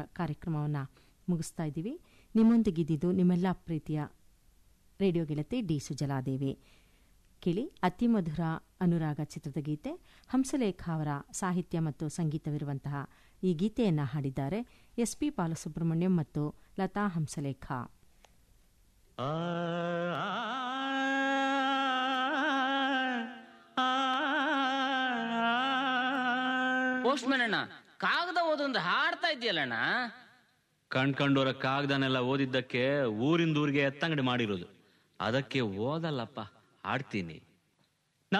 ಕಾರ್ಯಕ್ರಮವನ್ನು ಮುಗಿಸ್ತಾ ಇದ್ದೀವಿ ನಿಮ್ಮೊಂದಿಗಿದ್ದು ನಿಮ್ಮೆಲ್ಲ ಪ್ರೀತಿಯ ರೇಡಿಯೋ ಗೆಳತಿ ಡಿ ಸುಜಲಾದೇವಿ ಕೇಳಿ ಅತಿ ಮಧುರ ಅನುರಾಗ ಚಿತ್ರದ ಗೀತೆ ಹಂಸಲೇಖ ಅವರ ಸಾಹಿತ್ಯ ಮತ್ತು ಸಂಗೀತವಿರುವಂತಹ ಈ ಗೀತೆಯನ್ನು ಹಾಡಿದ್ದಾರೆ ಎಸ್ ಪಿ ಬಾಲಸುಬ್ರಹ್ಮಣ್ಯಂ ಮತ್ತು ಲತಾ ಹಂಸಲೇಖ ಪೋಸ್ಟ್ಮನ್ ಅಣ್ಣ ಕಾಗದ ಓದೊಂದು ಹಾಡ್ತಾ ಇದೆಯಲ್ಲಣ್ಣ ಕಣ್ಕಂಡೋರ ಕಾಗ್ದನೆಲ್ಲ ಓದಿದ್ದಕ್ಕೆ ಊರಿಂದ ಊರಿಗೆ ಎತ್ತಂಗಡಿ ಮಾಡಿರೋದು ಅದಕ್ಕೆ ಓದಲ್ಲಪ್ಪ ಹಾಡ್ತೀನಿ